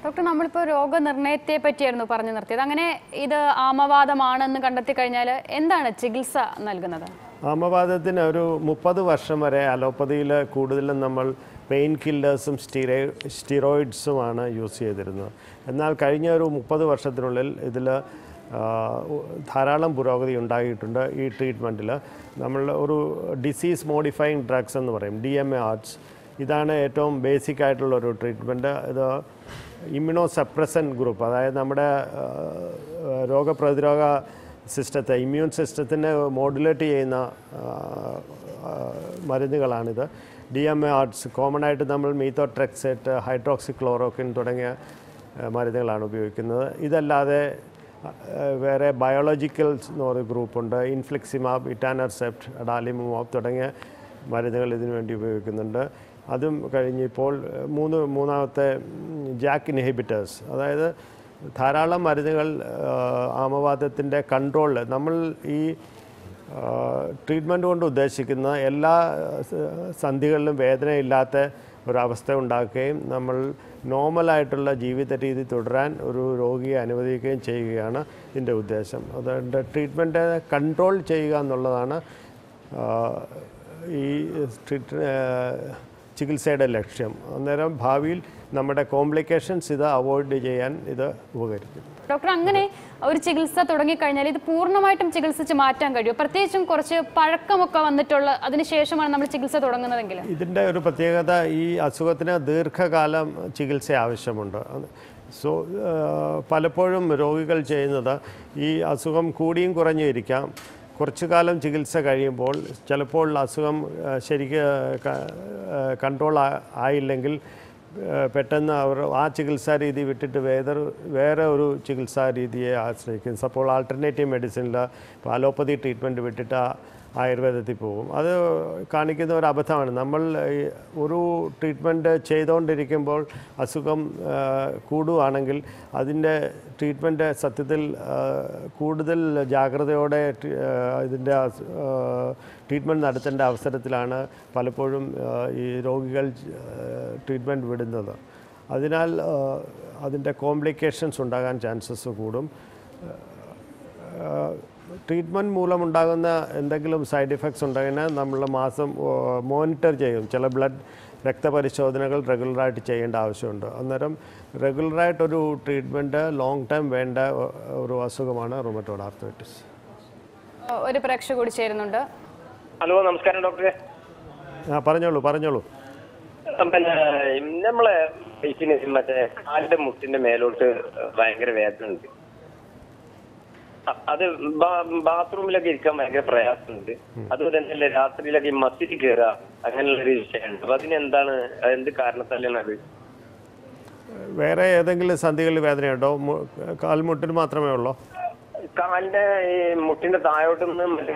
Doctor നമ്മളിപ്പോൾ രോഗനിർണയത്തെ പറ്റിയായിരുന്നു പറഞ്ഞു നിർത്തിയത് അങ്ങനെ ഇത് ആമവാദമാണെന്ന് കണ്ടെത്തി കഴിഞ്ഞാൽ എന്താണ് ചികിത്സ നൽകുന്നത് ആമവാദത്തിന് ഒരു മുപ്പത് വർഷം വരെ അലോപ്പതിയിൽ കൂടുതലും നമ്മൾ പെയിൻ കില്ലേഴ്സും സ്റ്റീറോ സ്റ്റീറോയിഡ്സുമാണ് യൂസ് ചെയ്തിരുന്നത് എന്നാൽ കഴിഞ്ഞ ഒരു മുപ്പത് വർഷത്തിനുള്ളിൽ ഇതിൽ ധാരാളം പുരോഗതി ഉണ്ടായിട്ടുണ്ട് ഈ ട്രീറ്റ്മെൻറ്റിൽ നമ്മൾ ഒരു ഡിസീസ് മോഡിഫയിങ് ഡ്രഗ്സ് എന്ന് പറയും ഡി എം എ ആർട്സ് ഇതാണ് ഏറ്റവും ബേസിക് ആയിട്ടുള്ള ഒരു ട്രീറ്റ്മെൻറ്റ് ഇത് ഇമ്മ്യൂണോ സപ്രസൻ ഗ്രൂപ്പ് അതായത് നമ്മുടെ ആ, രോഗപ്രതിരോധ സിസ്റ്റത്തെ ഇമ്മ്യൂൺ സിസ്റ്റത്തിനെ മോഡുലേറ്റ് ചെയ്യുന്ന ആ, ആ, മരുന്നുകളാണിത് D M A RDs common ആയിട്ട് നമ്മൾ മീത്തോട്രെക്സെറ്റ് ഹൈഡ്രോക്സി ക്ലോറോക്കിൻ തുടങ്ങിയ ആ, മരുന്നുകളാണ് ഉപയോഗിക്കുന്നത് ഇതല്ലാതെ ആ, വേറെ ബയോളജിക്കൽസ് എന്ന് പറയുന്ന ഗ്രൂപ്പുണ്ട് ഇൻഫ്ലിക്സിമാബ് ഇറ്റാനർസെപ്റ്റ് അഡാലിമുമാബ് തുടങ്ങിയ മരുന്നുകൾ ഇതിനു വേണ്ടി ഉപയോഗിക്കുന്നുണ്ട് അതും കഴിഞ്ഞ് ഇപ്പോൾ മൂന്ന് മൂന്നാമത്തെ ജാക്ക് ഇൻഹിബിറ്റേഴ്സ് അതായത് ധാരാളം മരുന്നുകൾ ആമവാദത്തിൻ്റെ കൺട്രോളിൽ നമ്മൾ ഈ ട്രീറ്റ്മെൻറ്റ് കൊണ്ട് ഉദ്ദേശിക്കുന്ന എല്ലാ സ- സന്ധികളിലും വേദനയില്ലാത്ത ഒരവസ്ഥ ഉണ്ടാക്കുകയും നമ്മൾ നോർമലായിട്ടുള്ള ജീവിത രീതി തുടരാൻ ഒരു രോഗിയെ അനുവദിക്കുകയും ചെയ്യുകയാണ് ഇതിൻ്റെ ഉദ്ദേശം അതുകൊണ്ട് ട്രീറ്റ്മെൻറ്റ് കൺട്രോൾ ചെയ്യുക എന്നുള്ളതാണ് ആ, ഈ ട്രീറ്റ് ചികിത്സയുടെ ലക്ഷ്യം അന്നേരം ഭാവിയിൽ നമ്മുടെ കോംപ്ലിക്കേഷൻസ് ഇത് അവോയ്ഡ് ചെയ്യാൻ ഇത് ഉപകരിക്കും ഡോക്ടർ അങ്ങനെ ഒരു ചികിത്സ തുടങ്ങിക്കഴിഞ്ഞാൽ ഇത് പൂർണ്ണമായിട്ടും ചികിത്സിച്ച് മാറ്റാൻ കഴിയും പ്രത്യേകിച്ചും കുറച്ച് പഴക്കമൊക്കെ വന്നിട്ടുള്ള അതിനുശേഷമാണ് നമ്മൾ ചികിത്സ തുടങ്ങുന്നതെങ്കിൽ ഇതിൻ്റെ ഒരു പ്രത്യേകത ഈ അസുഖത്തിന് ദീർഘകാലം ചികിത്സ ആവശ്യമുണ്ട് അത് സോ ആ, പലപ്പോഴും രോഗികൾ ചെയ്യുന്നത് ഈ അസുഖം കൂടിയും കുറഞ്ഞും ഇരിക്കാം കുറച്ചു കാലം ചികിത്സ കഴിയുമ്പോൾ ചിലപ്പോൾ അസുഖം ആ, ശരിക്ക് കൺട്രോൾ ആയില്ലെങ്കിൽ ആ, പെട്ടെന്ന് അവർ ആ ചികിത്സാ രീതി വിട്ടിട്ട് വേറെ വേറെ ഒരു ചികിത്സാ രീതിയെ ആശ്രയിക്കും അപ്പോൾ ആൾട്ടർനേറ്റീവ് മെഡിസിനിൽ ഇപ്പോൾ അലോപ്പതി ട്രീറ്റ്മെൻറ്റ് വിട്ടിട്ട് ആ ആയുർവേദത്തിൽ പോകും അത് കാണിക്കുന്ന ഒരു അബദ്ധമാണ് നമ്മൾ ഈ ഒരു ട്രീറ്റ്മെൻറ്റ് ചെയ്തുകൊണ്ടിരിക്കുമ്പോൾ അസുഖം ആ, കൂടുകയാണെങ്കിൽ അതിൻ്റെ ട്രീറ്റ്മെൻറ്റ് സത്യത്തിൽ ആ, കൂടുതൽ ജാഗ്രതയോടെ ട്രീ- ആ, ഇതിൻ്റെ ട്രീറ്റ്മെൻറ്റ് നടത്തേണ്ട അവസരത്തിലാണ് പലപ്പോഴും ആ, ഈ രോഗികൾ ട്രീറ്റ്മെൻറ്റ് വിടുന്നത് അതിനാൽ ആ, അതിൻ്റെ കോംപ്ലിക്കേഷൻസ് ഉണ്ടാകാൻ ചാൻസസ് കൂടും ട്രീറ്റ്മെൻറ്റ് മൂലമുണ്ടാകുന്ന എന്തെങ്കിലും സൈഡ് ഇഫക്ട്സ് ഉണ്ടെങ്കിൽ നമ്മൾ മാസം മോണിറ്റർ ചെയ്യും ചില ബ്ലഡ് രക്തപരിശോധനകൾ റെഗുലറായിട്ട് ചെയ്യേണ്ട ആവശ്യമുണ്ട് അന്നേരം റെഗുലറായിട്ടൊരു ട്രീറ്റ്മെൻറ്റ് ലോങ് ടൈം വേണ്ട ഒ- ഒരു അസുഖമാണ് റൊമറ്റോഡ് ആർത്രൈറ്റിസ് ഒരു പ്രേക്ഷക കൂടി ചേരുന്നുണ്ട് ഹലോ നമസ്കാരം ഡോക്ടറെ ആ പറഞ്ഞോളൂ പറഞ്ഞോളൂ പിന്നെ നമ്മളെ ഫേസിന് മറ്റേ കാലിന്റെ മുട്ടിന്റെ മേലോട്ട് ഭയങ്കര വേദന ഉണ്ട് അ- അത് ബാ- ബാത്റൂമിലൊക്കെ ഇരിക്കാൻ ഭയങ്കര പ്രയാസമുണ്ട് അതുപോലെ തന്നെ രാത്രിയിലൊക്കെ ഈ മസിൽ കയറുക അങ്ങനെയുള്ള ഒരു വിഷയമുണ്ട് അപ്പൊ അതിനെന്താണ് അത് എന്ത് കാരണത്താലാണ് അത് വേറെ ഏതെങ്കിലും സന്ധികളിൽ വേദനയുണ്ടോ മു- കാൽമുട്ടിന് മാത്രമേ ഉള്ളൂ കാലിന്റെ ഈ മുട്ടിന്റെ താഴോട്ട് നിന്ന് മറ്റേ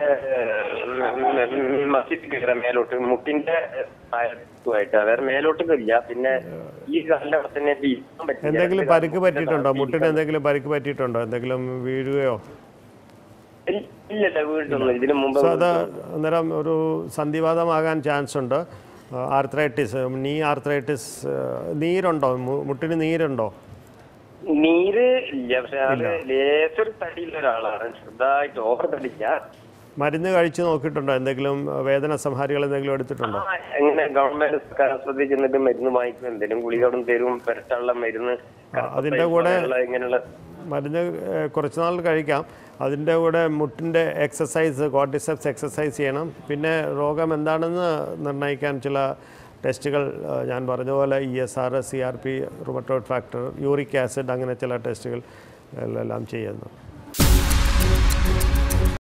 മസിൽ കയറുക മേലോട്ട് മുട്ടിന്റെ താഴത്തുമായിട്ട് വേറെ മേലോട്ടൊന്നും ഇല്ല പിന്നെ ഈ കാലിന്റെ അവിടെ തന്നെ ഇരിക്കാൻ പറ്റില്ല. എന്തെങ്കിലും പരിക്ക് പറ്റിയിട്ടുണ്ടോ മുട്ടിന് എന്തെങ്കിലും പരിക്ക് പറ്റിയിട്ടുണ്ടോ എന്തെങ്കിലും വീഴുകയോ ഇല്ല- ഇല്ലല്ല വീട്ടിലൊന്നും ഇതിനു മുമ്പ് സോ അത് അന്നേരം ഒരു സന്ധിവാതമാകാൻ ചാൻസ് ഉണ്ട് ആർത്രൈറ്റിസ് നീ ആർത്രൈറ്റിസ് നീരുണ്ടോ മു- മുട്ടിന് നീരുണ്ടോ നീര് ഇല്ല പക്ഷെ അത് ലേശർ തടിയുള്ള ഒരാളാണ് ചെറുതായിട്ട് ഓവർ തടില്ല മരുന്ന് കഴിച്ച് നോക്കിയിട്ടുണ്ടോ എന്തെങ്കിലും വേദന സംഹാരികൾ എന്തെങ്കിലും എടുത്തിട്ടുണ്ടോ ആ, എങ്ങനെ ഗവൺമെന്റ് സർക്കാർ ആശുപത്രി ചെന്നിട്ട് മരുന്ന് വാങ്ങിക്കും എന്തെങ്കിലും ഗുളികളും തരും പെരട്ടുള്ള മരുന്ന് അതിന്റെ കൂടെ പോലെയുള്ള ഇങ്ങനെയുള്ള മരുന്ന് ഏഹ്, കുറച്ച് നാൾ കഴിക്കാം അതിൻ്റെ കൂടെ മുട്ടിൻ്റെ എക്സസൈസ് കോർട്ടിസെപ്സ് എക്സസൈസ് ചെയ്യണം പിന്നെ രോഗം എന്താണെന്ന് നിർണ്ണയിക്കാൻ ചില ടെസ്റ്റുകൾ ഏഹ്, ഞാൻ പറഞ്ഞ പോലെ E S R C R P rheumatoid factor uric acid അങ്ങനെ ചില ടെസ്റ്റുകൾ എല്ലാം ചെയ്യുന്നു